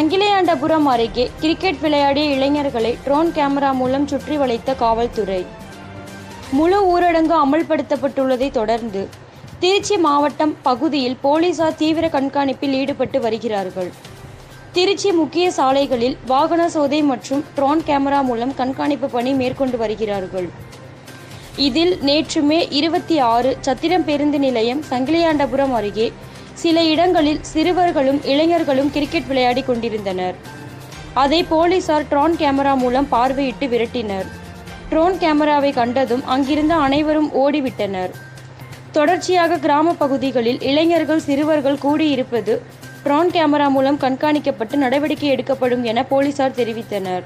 சங்கிலியாண்டபுரம் அருகே கிரிக்கெட் விளையாடிய இளைஞர்களை ட்ரோன் கேமரா மூலம் சுற்றி வளைத்த காவல்துறை முழு ஊரடங்கு அமல்படுத்தப்பட்டுள்ளதை தொடர்ந்து திருச்சி மாவட்டம் பகுதியில் போலீசார் தீவிர கண்காணிப்பில் ஈடுபட்டு வருகிறார்கள் திருச்சி முக்கிய சாலைகளில் வாகன சோதை மற்றும் ட்ரோன் கேமரா மூலம் கண்காணிப்பு பணி மேற்கொண்டு வருகிறார்கள் இதில் நேற்று மே இருபத்தி ஆறு சத்திரம் பேருந்து நிலையம் சங்கிலியாண்டபுரம் அருகே சில இடங்களில் சிறுவர்களும் இளைஞர்களும் கிரிக்கெட் விளையாடி கொண்டிருந்தனர் அதை போலீசார் ட்ரோன் கேமரா மூலம் பார்வையிட்டு விரட்டினர் ட்ரோன் கேமராவை கண்டதும் அங்கிருந்த அனைவரும் ஓடிவிட்டனர் தொடர்ச்சியாக கிராம பகுதிகளில் இளைஞர்கள் சிறுவர்கள் கூடியிருப்பது ட்ரோன் கேமரா மூலம் கண்காணிக்கப்பட்டு நடவடிக்கை எடுக்கப்படும் என போலீசார் தெரிவித்தனர்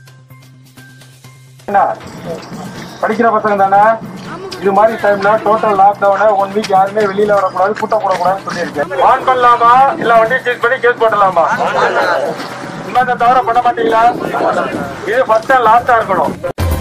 என்ன படிக்கிற பசங்க தானே இது மாதிரி டைம்ல டோட்டல் லாக்டவுன் ஒன் வீக் யாருமே வெளியில வரக்கூடாது கூட்டம் போடக்கூடாதுன்னு சொல்லியிருக்கேன் ஆன் பண்ணலாமா இல்ல வண்டி சீஸ் பண்ணி கேஸ் போடலாமா இந்த இந்த தவிர பண்ண மாட்டீங்களா இது ஃபர்ஸ்ட் அண்ட் லாஸ்டா இருக்கணும்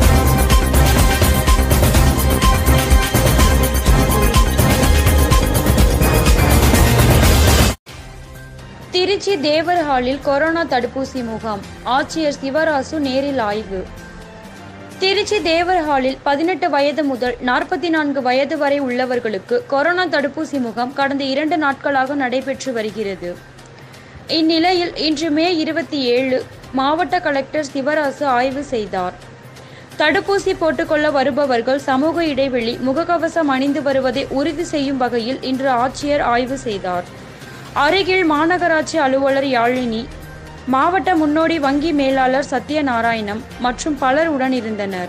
திருச்சி தேவர் ஹாலில் கொரோனா தடுப்பூசி முகாம் ஆட்சியர் சிவராசு நேரில் ஆய்வு திருச்சி தேவர் ஹாலில் பதினெட்டு வயது முதல் நாற்பத்தி நான்கு வயது வரை உள்ளவர்களுக்கு கொரோனா தடுப்பூசி முகாம் கடந்த இரண்டு நாட்களாக நடைபெற்று வருகிறது இந்நிலையில் இன்று மே இருபத்தி ஏழு மாவட்ட கலெக்டர் சிவராசு ஆய்வு செய்தார் தடுப்பூசி போட்டுக்கொள்ள வருபவர்கள் சமூக இடைவெளி முகக்கவசம் அணிந்து வருவதை உறுதி செய்யும் வகையில் இன்று ஆட்சியர் ஆய்வு செய்தார் அருகில் மாநகராட்சி அலுவலர் யாழினி மாவட்ட முன்னோடி வங்கி மேலாளர் சத்யநாராயணம் மற்றும் பலர் உடனிருந்தனர்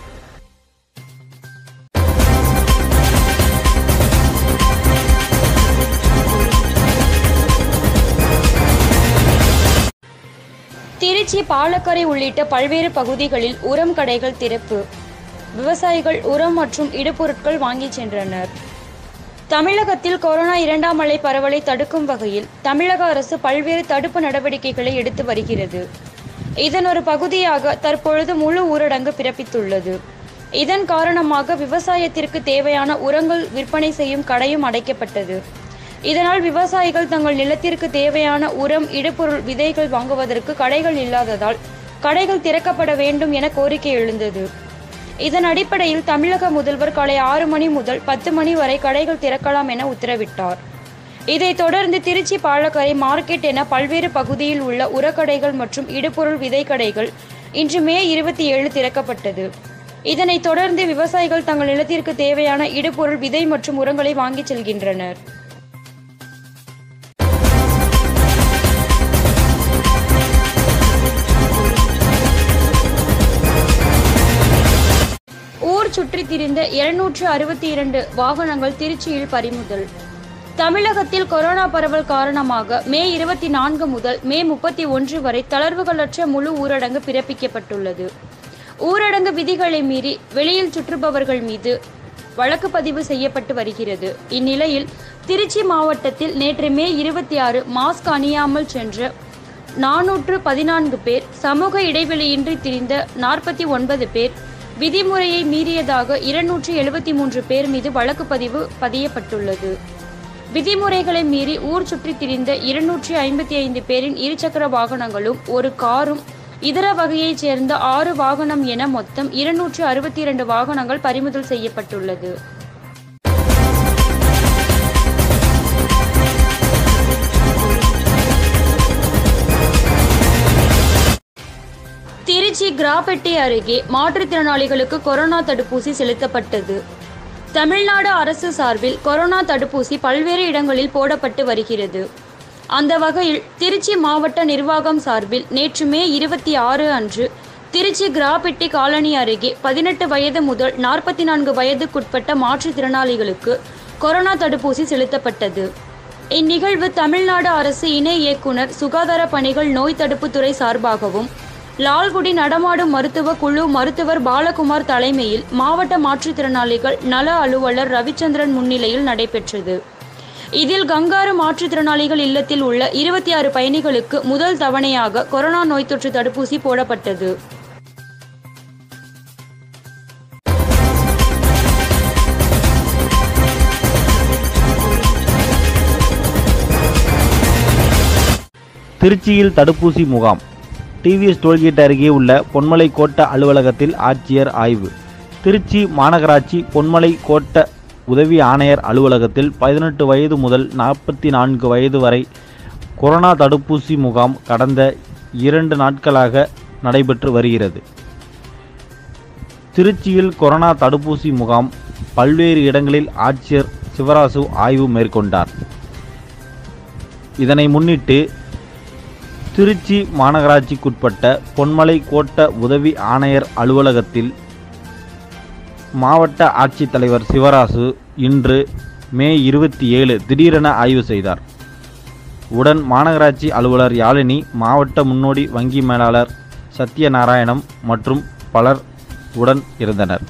திருச்சி பாலக்கரை உள்ளிட்ட பல்வேறு பகுதிகளில் உரம் கடைகள் திறப்பு விவசாயிகள் உரம் மற்றும் இடுபொருட்கள் வாங்கிச் சென்றனர் தமிழகத்தில் கொரோனா இரண்டாம் அலை பரவலை தடுக்கும் வகையில் தமிழக அரசு பல்வேறு தடுப்பு நடவடிக்கைகளை எடுத்து வருகிறது இதன் ஒரு பகுதியாக தற்பொழுது முழு ஊரடங்கு பிறப்பித்துள்ளது இதன் காரணமாக விவசாயத்திற்கு தேவையான உரங்கள் விற்பனை செய்யும் கடையும் அடைக்கப்பட்டது இதனால் விவசாயிகள் தங்கள் நிலத்திற்கு தேவையான உரம் இடுபொருள் விதைகள் வாங்குவதற்கு கடைகள் இல்லாததால் கடைகள் திறக்கப்பட வேண்டும் என கோரிக்கை எழுந்தது இதன் அடிப்படையில் தமிழக முதல்வர் காலை ஆறு மணி முதல் பத்து மணி வரை கடைகள் திறக்கலாம் என உத்தரவிட்டார் இதைத் தொடர்ந்து திருச்சி பாலக்கரை மார்க்கெட் என பல்வேறு பகுதியில் உள்ள உரக்கடைகள் மற்றும் இடுபொருள் விதைக்கடைகள் இன்று மே இருபத்தி ஏழு திறக்கப்பட்டது இதனைத் தொடர்ந்து விவசாயிகள் தங்கள் நிலத்திற்கு தேவையான இடுபொருள் விதை மற்றும் உரங்களை வாங்கிச் செல்கின்றனர் ஊர் சுற்றித் திரிந்த இருநூற்று அறுபத்தி இரண்டு வாகனங்கள் திருச்சியில் பறிமுதல் தமிழகத்தில் கொரோனா பரவல் காரணமாக மே இருபத்தி நான்கு முதல் மே முப்பத்தி ஒன்று வரை தளர்வுகளற்ற முழு ஊரடங்கு பிறப்பிக்கப்பட்டுள்ளது ஊரடங்கு விதிகளை மீறி வெளியில் சுற்றுபவர்கள் மீது வழக்கு பதிவு செய்யப்பட்டு வருகிறது இந்நிலையில் திருச்சி மாவட்டத்தில் நேற்று மே இருபத்தி ஆறு மாஸ்க் அணியாமல் சென்ற நானூற்று பதினான்கு பேர் சமூக இடைவெளியின்றி திரிந்த நாற்பத்தி ஒன்பது பேர் விதிமுறையை மீறியதாக இருநூற்றி எழுபத்தி மூன்று பேர் மீது வழக்கு பதிவு பதியப்பட்டுள்ளது விதிமுறைகளை மீறி ஊர் சுற்றித் திரிந்த இருநூற்றி ஐம்பத்தி ஐந்து பேரின் இருசக்கர வாகனங்களும் ஒரு காரும் இதர வகையைச் சேர்ந்த ஆறு வாகனம் என மொத்தம் இருநூற்று அறுபத்தி இரண்டு வாகனங்கள் பறிமுதல் செய்யப்பட்டுள்ளது திருச்சி கிராப்பெட்டி அருகே மாற்றுத்திறனாளிகளுக்கு கொரோனா தடுப்பூசி செலுத்தப்பட்டது தமிழ்நாடு அரசு சார்பில் கொரோனா தடுப்பூசி பல்வேறு இடங்களில் போடப்பட்டு வருகிறது அந்த வகையில் திருச்சி மாவட்ட நிர்வாகம் சார்பில் நேற்று மே இருபத்தி ஆறு அன்று திருச்சி கிராப்பெட்டி காலனி அருகே பதினெட்டு வயது முதல் நாற்பத்தி நான்கு வயதுக்குட்பட்ட மாற்றுத்திறனாளிகளுக்கு கொரோனா தடுப்பூசி செலுத்தப்பட்டது இந்நிகழ்வு தமிழ்நாடு அரசு இணை இயக்குனர் சுகாதார பணிகள் நோய் தடுப்புத் துறை சார்பாகவும் லால்குடி நடமாடும் மருத்துவ குழு மருத்துவர் பாலகுமார் தலைமையில் மாவட்ட மாற்றுத்திறனாளிகள் நல அலுவலர் ரவிச்சந்திரன் முன்னிலையில் நடைபெற்றது இதில் கங்காரு மாற்றுத்திறனாளிகள் இல்லத்தில் உள்ள இருபத்தி ஆறு பயணிகளுக்கு முதல் தவணையாக கொரோனா நோய் தொற்று தடுப்பூசி போடப்பட்டது திருச்சியில் தடுப்பூசி முகாம் டிவிஎஸ் டோல்கேட் அருகே உள்ள பொன்மலை கோட்ட அலுவலகத்தில் ஆட்சியர் ஆய்வு திருச்சி மாநகராட்சி பொன்மலை கோட்ட உதவி ஆணையர் அலுவலகத்தில் பதினெட்டு வயது முதல் நாற்பத்தி நான்கு வயது வரை கொரோனா தடுப்பூசி முகாம் கடந்த இரண்டு நாட்களாக நடைபெற்று வருகிறது திருச்சியில் கொரோனா தடுப்பூசி முகாம் பல்வேறு இடங்களில் ஆட்சியர் சிவராசு ஆய்வு மேற்கொண்டார் இதனை முன்னிட்டு திருச்சி மாநகராட்சிக்குட்பட்ட பொன்மலை கோட்ட உதவி ஆணையர் அலுவலகத்தில் மாவட்ட ஆட்சித்தலைவர் சிவராசு இன்று மே இருபத்தி ஏழு திடீரென ஆய்வு செய்தார் உடன் மாநகராட்சி அலுவலர் யாழினி மாவட்ட முன்னோடி வங்கி மேலாளர் சத்யநாராயணம் மற்றும் பலர் உடன் இருந்தனர்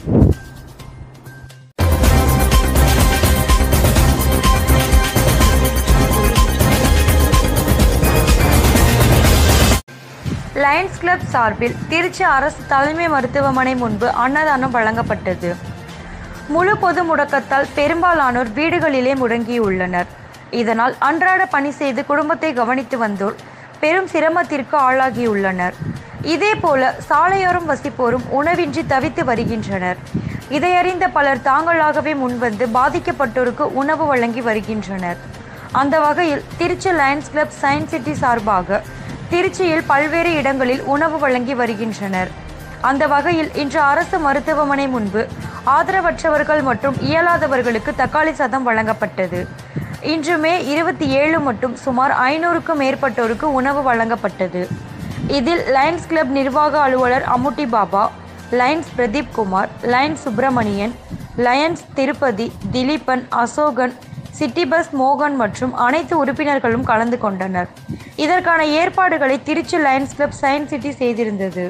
லயன்ஸ் கிளப் சார்பில் திருச்சி அரசு தலைமை மருத்துவமனை முன்பு அன்னதானம் வழங்கப்பட்டது முழு பொது முடக்கத்தால் பெரும்பாலானோர் வீடுகளிலே முடங்கியுள்ளனர் இதனால் அன்றாட பணி செய்து குடும்பத்தை கவனித்து வந்தோர் பெரும் சிரமத்திற்கு ஆளாகியுள்ளனர் இதேபோல சாலையோரம் வசிப்போரும் உணவின்றி தவித்து வருகின்றனர் இதையறிந்த பலர் தாங்களாகவே முன்வந்து பாதிக்கப்பட்டோருக்கு உணவு வழங்கி வருகின்றனர் அந்த வகையில் Trichy Lions Club Science City சார்பாக திருச்சியில் பல்வேறு இடங்களில் உணவு வழங்கி வருகின்றனர் அந்த வகையில் இன்று அரசு மருத்துவமனை முன்பு ஆதரவற்றவர்கள் மற்றும் இயலாதவர்களுக்கு தக்காளி சாதம் வழங்கப்பட்டது இன்று மே இருபத்தி ஏழு மட்டும் சுமார் ஐநூறுக்கும் மேற்பட்டோருக்கு உணவு வழங்கப்பட்டது இதில் லயன்ஸ் கிளப் நிர்வாக அலுவலர் Ammutti Baba Lions Pradeep Kumar Lions Subramanian Lions Tirupati Dileepan Asokan city bus மோகன் மற்றும் அனைத்து உறுப்பினர்களும் கலந்து கொண்டனர் இதற்கான ஏற்பாடுகளை Trichy Lions Club Science City செய்திருந்தது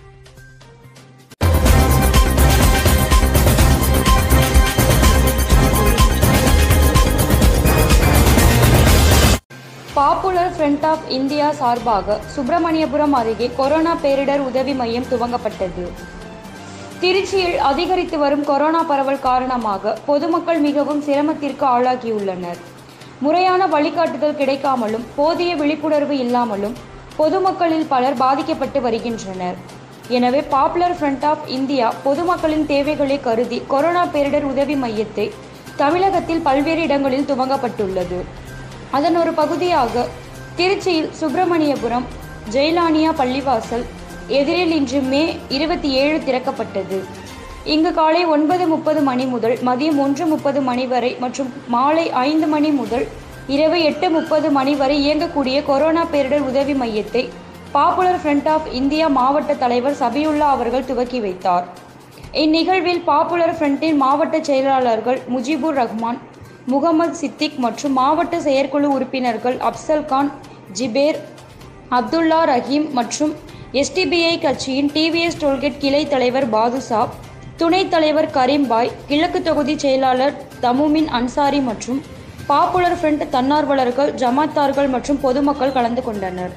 பாப்புலர் ஃப்ரண்ட் ஆஃப் இந்தியா சார்பாக சுப்பிரமணியபுரம் அருகே கொரோனா பேரிடர் உதவி மையம் துவங்கப்பட்டது திருச்சியில் அதிகரித்து வரும் கொரோனா பரவல் காரணமாக பொதுமக்கள் மிகவும் சிரமத்திற்கு ஆளாகியுள்ளனர் முறையான வழிகாட்டுதல் கிடைக்காமலும் போதிய விழிப்புணர்வு இல்லாமலும் பொதுமக்களில் பலர் பாதிக்கப்பட்டு வருகின்றனர் எனவே பாப்புலர் ஃப்ரண்ட் ஆஃப் இந்தியா பொதுமக்களின் தேவைகளை கருதி கொரோனா பேரிடர் உதவி மையத்தை தமிழகத்தில் பல்வேறு இடங்களில் துவங்கப்பட்டுள்ளது அதன் ஒரு பகுதியாக திருச்சியில் சுப்பிரமணியபுரம் ஜெயலானியா பள்ளிவாசல் எதிரில் இன்று மே இருபத்தி ஏழு திறக்கப்பட்டது இங்கு காலை ஒன்பது முப்பது மணி முதல் மதியம் ஒன்று முப்பது மணி வரை மற்றும் மாலை ஐந்து மணி முதல் இரவு எட்டு முப்பது மணி வரை இயங்கக்கூடிய கொரோனா பேரிடர் உதவி மையத்தை பாப்புலர் ஃப்ரண்ட் ஆஃப் இந்தியா மாவட்ட தலைவர் சபியுல்லா அவர்கள் துவக்கி வைத்தார் இந்நிகழ்வில் பாப்புலர் ஃப்ரண்டின் மாவட்ட செயலாளர்கள் முஜிபுர் ரஹ்மான் முகமது சித்திக் மற்றும் மாவட்ட செயற்குழு உறுப்பினர்கள் அப்சல் கான் ஜிபேர் அப்துல்லா ரஹீம் மற்றும் எஸ்டிபிஐ கட்சியின் டிவிஎஸ் டோல்கேட் கிளை தலைவர் பாதுசாப் துணைத் தலைவர் கரீம்பாய் கிழக்கு தொகுதி செயலாளர் தமுமின் அன்சாரி மற்றும் பாப்புலர் ஃப்ரண்ட் தன்னார்வலர்கள் ஜமாத்தார்கள் மற்றும் பொதுமக்கள் கலந்து கொண்டனர்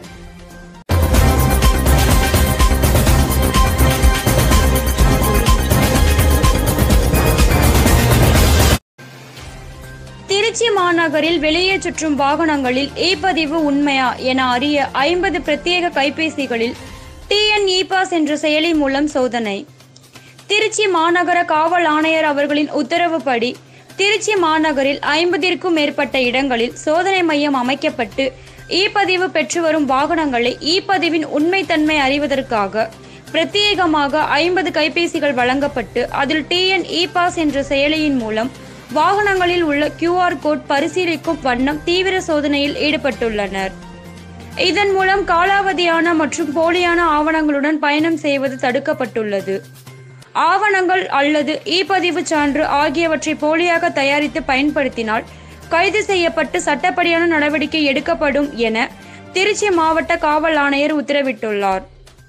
திருச்சி மாநகரில் வெளியே சுற்றும் வாகனங்களில் இ பதிவு உண்மையா என அறிய ஐம்பது பிரத்யேக கைபேசிகளில் டிஎன் இ பாஸ் என்ற செயலி மூலம் சோதனை திருச்சி மாநகர காவல் ஆணையர் அவர்களின் உத்தரவுப்படி திருச்சி மாநகரில் ஐம்பதிற்கும் மேற்பட்ட இடங்களில் சோதனை மையம் அமைக்கப்பட்டு இ பதிவு பெற்று வரும் வாகனங்களை இ பதிவின் உண்மைத்தன்மை அறிவதற்காக பிரத்யேகமாக ஐம்பது கைபேசிகள் வழங்கப்பட்டு அதில் டிஎன் இ பாஸ் என்ற செயலியின் மூலம் வாகனங்களில் உள்ள QR கோட் பரிசீலிக்கும் வண்ணம் தீவிர சோதனையில் ஈடுபட்டுள்ளனர் இதன் மூலம் காலாவதியான மற்றும் போலியான ஆவணங்களுடன் பயணம் செய்வது தடுக்கப்பட்டுள்ளது ஆவணங்கள் அல்லது இ பதிவு சான்று ஆகியவற்றை போலியாக தயாரித்து பயன்படுத்தினால் கைது செய்யப்பட்டு சட்டப்படியான நடவடிக்கை எடுக்கப்படும் என திருச்சி மாவட்ட காவல் ஆணையர் உத்தரவிட்டுள்ளார்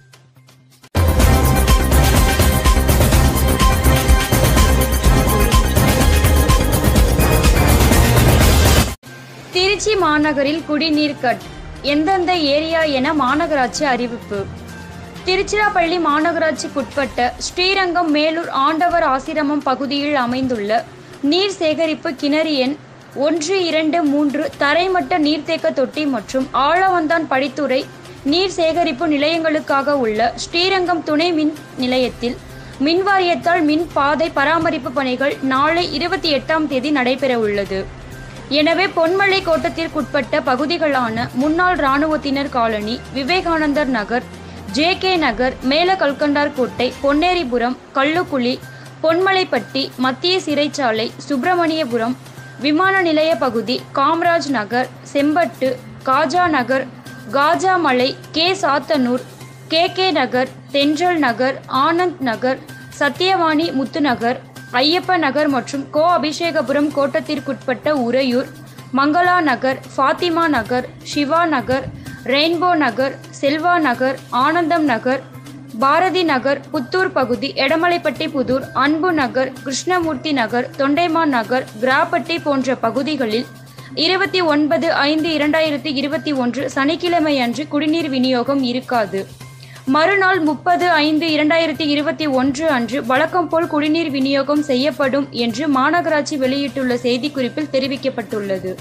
திருச்சி மாநகரில் குடிநீர் கட் எந்தெந்த ஏரியா என மாநகராட்சி அறிவிப்பு திருச்சிராப்பள்ளி மாநகராட்சிக்குட்பட்ட ஸ்ரீரங்கம் மேலூர் ஆண்டவர் ஆசிரமம் பகுதியில் அமைந்துள்ள நீர் சேகரிப்பு கிணறு எண் ஒன்று இரண்டு மூன்று தரைமட்ட நீர்த்தேக்க தொட்டி மற்றும் ஆழவந்தான் படித்துறை நீர் சேகரிப்பு நிலையங்களுக்காக உள்ள ஸ்ரீரங்கம் துணை மின் நிலையத்தில் மின் வாரியத்தால் மின் பாதை பராமரிப்பு பணிகள் நாளை இருபத்தி எட்டாம் தேதி நடைபெற உள்ளது எனவே பொன்மலை கோட்டத்திற்குட்பட்ட பகுதிகளான முன்னாள் இராணுவத்தினர் colony Vivekanandar Nagar J K Nagar Mela Kalkandar கோட்டை பொன்னேரிபுரம் கள்ளுக்குழி பொன்மலைப்பட்டி மத்திய சிறைச்சாலை சுப்பிரமணியபுரம் விமான நிலைய பகுதி Kamaraj Nagar Sembattu Khaja Nagar Khajamalai K Sathanur K K Nagar Thendral Nagar Anand Nagar Sathyavani Muthunagar Ayyappa Nagar மற்றும் கோ அபிஷேகபுரம் கோட்டத்திற்குட்பட்ட உறையூர் மங்களா நகர் ஃபாத்திமா நகர் சிவா நகர் ரெயின்போ நகர் செல்வா நகர் ஆனந்தம் நகர் பாரதி நகர் புத்தூர் பகுதி எடமலைப்பட்டி புதூர் அன்பு நகர் கிருஷ்ணமூர்த்தி நகர் தொண்டைமான் நகர் கிராப்பட்டி போன்ற பகுதிகளில் இருபத்தி ஒன்பது ஐந்து இரண்டாயிரத்தி இருபத்தி ஒன்று சனிக்கிழமை அன்று குடிநீர் விநியோகம் இருக்காது மறுநாள் முப்பது ஐந்து இரண்டாயிரத்தி இருபத்தி ஒன்று அன்று வழக்கம் போல் குடிநீர் விநியோகம் செய்யப்படும் என்று மாநகராட்சி வெளியிட்டுள்ள செய்திக்குறிப்பில் தெரிவிக்கப்பட்டுள்ளது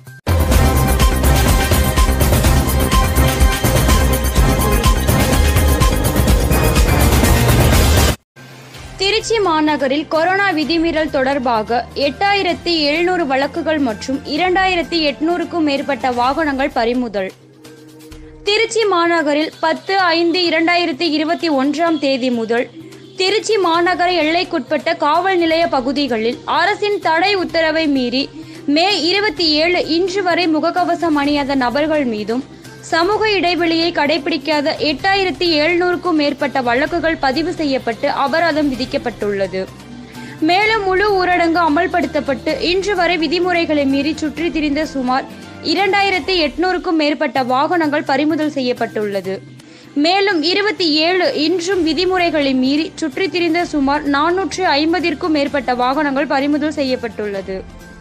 திருச்சி மாநகரில் கொரோனா விதிமீறல் தொடர்பாக எட்டாயிரத்தி எழுநூறு வழக்குகள் மற்றும் இரண்டாயிரத்தி எட்நூறுக்கும் மேற்பட்ட வாகனங்கள் பறிமுதல் திருச்சி மாநகரில் பத்து ஐந்து இரண்டாயிரத்தி இருபத்தி ஒன்றாம் தேதி முதல் திருச்சி மாநகர எல்லைக்குட்பட்ட காவல் நிலைய பகுதிகளில் அரசின் தடை உத்தரவை மீறி மே இருபத்தி ஏழு இன்று வரை முகக்கவசம் அணியாத நபர்கள் மீதும் சமூக இடைவெளியை கடைபிடிக்காத எட்டாயிரத்தி எழுநூறுக்கும் மேற்பட்ட வழக்குகள் பதிவு செய்யப்பட்டு அபராதம் விதிக்கப்பட்டுள்ளது மேலும் முழு ஊரடங்கு அமல்படுத்தப்பட்டு இன்று வரை விதிமுறைகளை மீறி சுற்றி திரிந்த சுமார் இரண்டாயிரத்தி எட்நூறுக்கும் மேற்பட்ட வாகனங்கள் பறிமுதல் செய்யப்பட்டுள்ளது மேலும் இருபத்தி ஏழு இன்றும் விதிமுறைகளை மீறி சுற்றி திரிந்த சுமார் நானூற்று ஐம்பதிற்கும் மேற்பட்ட வாகனங்கள் பறிமுதல் செய்யப்பட்டுள்ளது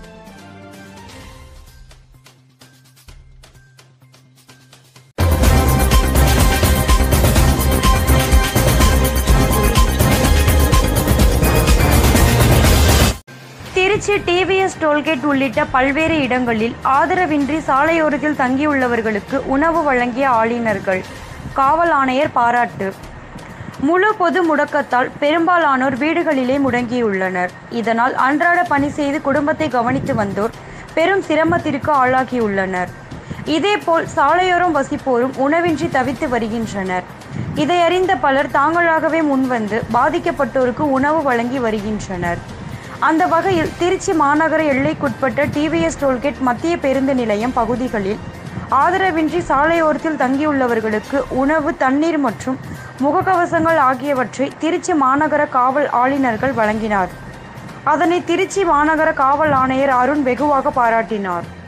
திருச்சி டிவிஎஸ் டோல்கேட் உள்ளிட்ட பல்வேறு இடங்களில் ஆதரவின்றி சாலையோரத்தில் தங்கியுள்ளவர்களுக்கு உணவு வழங்கிய ஆளுநர்கள் காவல் ஆணையர் பாராட்டு முழு பொது முடக்கத்தால் பெரும்பாலானோர் வீடுகளிலே முடங்கியுள்ளனர் இதனால் அன்றாட பணி செய்து குடும்பத்தை கவனித்து வந்தோர் பெரும் சிரமத்திற்கு ஆளாகியுள்ளனர் இதேபோல் சாலையோரம் வசிப்போரும் உணவின்றி தவித்து வருகின்றனர் இதை அறிந்த பலர் தாங்களாகவே முன்வந்து பாதிக்கப்பட்டோருக்கு உணவு வழங்கி வருகின்றனர் அந்த வகையில் திருச்சி மாநகர எல்லைக்குட்பட்ட டிவிஎஸ் டோல்கேட் மத்திய பேருந்து நிலையம் பகுதிகளில் ஆதரவின்றி சாலையோரத்தில் தங்கியுள்ளவர்களுக்கு உணவு தண்ணீர் மற்றும் முகக்கவசங்கள் ஆகியவற்றை திருச்சி மாநகர காவல் ஆளுநர்கள் வழங்கினார் அதனை திருச்சி மாநகர காவல் ஆணையர் அருண் வெகுவாக பாராட்டினார்